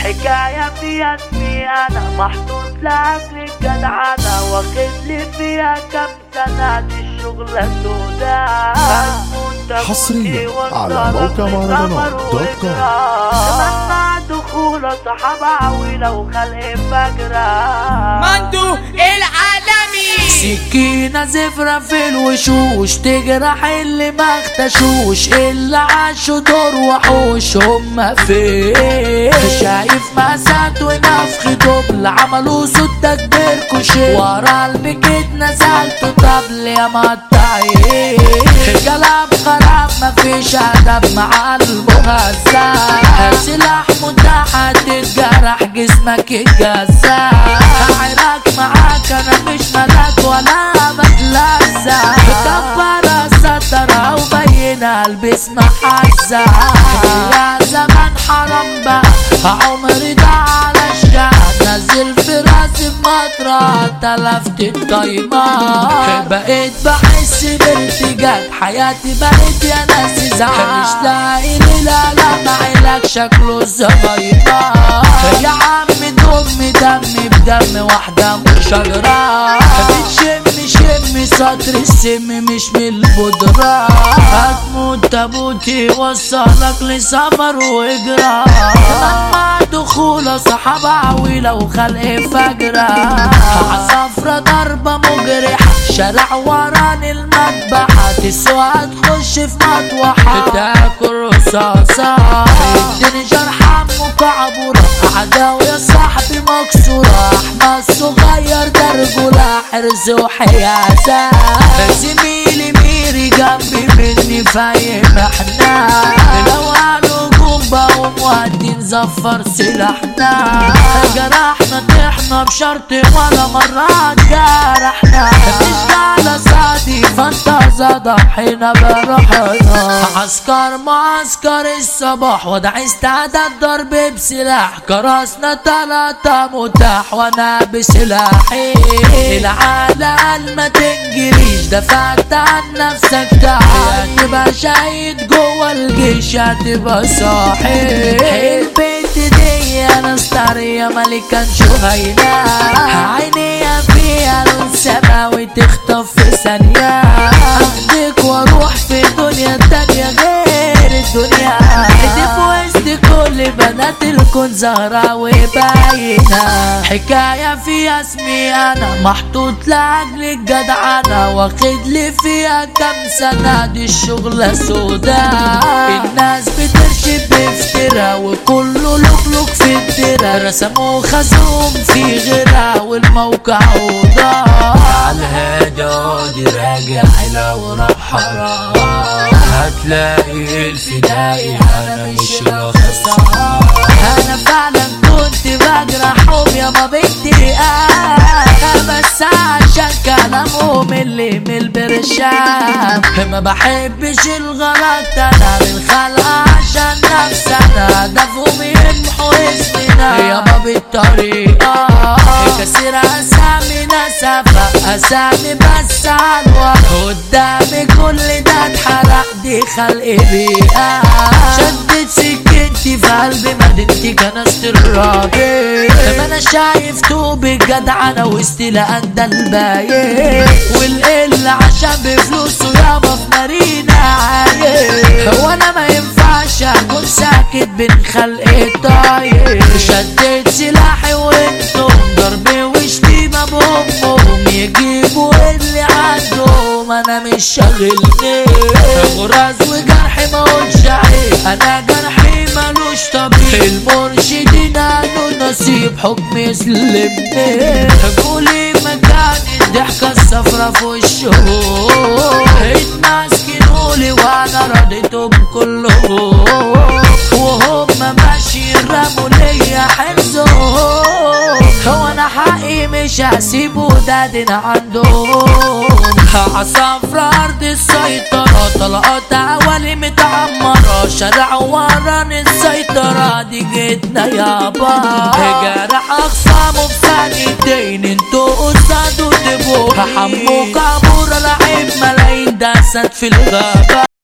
حكاية فيها اسمي انا محطوط لاجل الجدعنة واخد لي فيها كام سنة دي الشغلة سودا حصرياً على موقع مهرجانات دوت كوم. اتمنى دخول صحاب عويلة وخلق فجرة مندو العالمي سكينة زفرة في الوشوش تجرح اللي ما اختشوش اللي عاشوا دور وحوش هما فين شايف مأساة ونفخ دبل عملوا صوت تكبير كوشي ورا البكيت نزلت طبل يا مقطعين كلام خراب مفيش أدب مع المهزأ سلاح متاح تتجرح جسمك يتجزأ عراك معاك انا مش ملاك ولا بتلزق كبر سترة وبين البس محزة يا زمان حرام بقى عمري ده على الشعب نزل في راسي بمطرة تلفت الطيمات بقيت بحس بارتجاج حياتي بقيت يا ناس زعل مش لاقي لي لا لا معلك شكله الزهايمة يا عم دم دم بدم واحدة مش شجرة بتشم شم سطر السم مش من البودرة هتموت تابوتي وصلك لسفر وإجرا لما دخول صحاب عويلة وخلق فجرة عصفرة ضربة مجرحة شارع وران المذبحة تسوى تخش في مطوحة تاكل رصاصة اديني جرحة مكعبورة عداوة يا صاحبي مكسورة احمد صغير ده رجولة حرز وحياسة زميلي ميري جنبي مني فاهم احنا لو قالوا جنبا ومودي نزفر سلاحنا جرحنا طحنا بشرط ولا مرة جرحنا مش على صادي فانتازا ضحينا بروحنا عسكر معسكر الصباح وضع استعداد ضرب بسلاح كراسنا تلاتة متاح وانا بسلاحي العالم ما تنجريش دفعت عن نفسك تعال تبقى شهيد جوه الجيش هتبقى صاحي البنت دي انا ستارية ملكة شهينة عينيها فيها لون سماوي تخطف في ثانية اخدك واروح في دنيا تانية غير الدنيا ايدي في وسط كل بنات الكون زهرة وباينة حكاية فيها اسمي انا محطوط لاجل الجدعنة واخد لي فيها كام سنة دي الشغلة سودا الناس بترشي بافترا وكله لوك في الدرا رسموا خزوم في غيرها والموقع وضاع عالهادي عودي راجع لو راح حرام هتلاقي الفدائي انا مش الخسران انا فعلا كنت بجرحهم يا ما بدي آه بس عشان كلامهم اللي من البرشام ما بحبش الغلط انا بالخلق عشان نفسي انا هدفهم يمحوا اسمنا يابا بالطريقة كسر اسامي نسفة اسامي بس عنوة قدامي كل ده اتحرق دي خلق بيئة شدت سكتي في قلبي مدينتي كنست الرابع ما انا شايف توب الجدع انا واستيلاء ده الباين والقل عشان بفلوسه يابا في مارينا عايش هو انا ما ينفعش اكون ساكت بين خلق الطاير شديت سلاحي وانتم ضربي وشتيمة بامهم يجيبوا اللي عندهم انا مش شاغلني غراز وجرحي ما اقولش عيب انا جرحي ملوش طبيب المرشدين قالوا نصيب حكم يسلمني قولي مكان الضحكة الصفرا في وشهم الناس كنولي وانا رضيتهم كلهم وهم ماشيين رموا ليا حرزهم هو انا حقي مش هسيبه ده دين عندهم عصفر ارض السيطرة طلقات عوالي متعمرة شارع وران السيطرة دي جيتنا يابا جرح اخصامه في ثانيتين انتوا قصاد وتبوه حموك عبورة لعيب ملايين دست في الغابة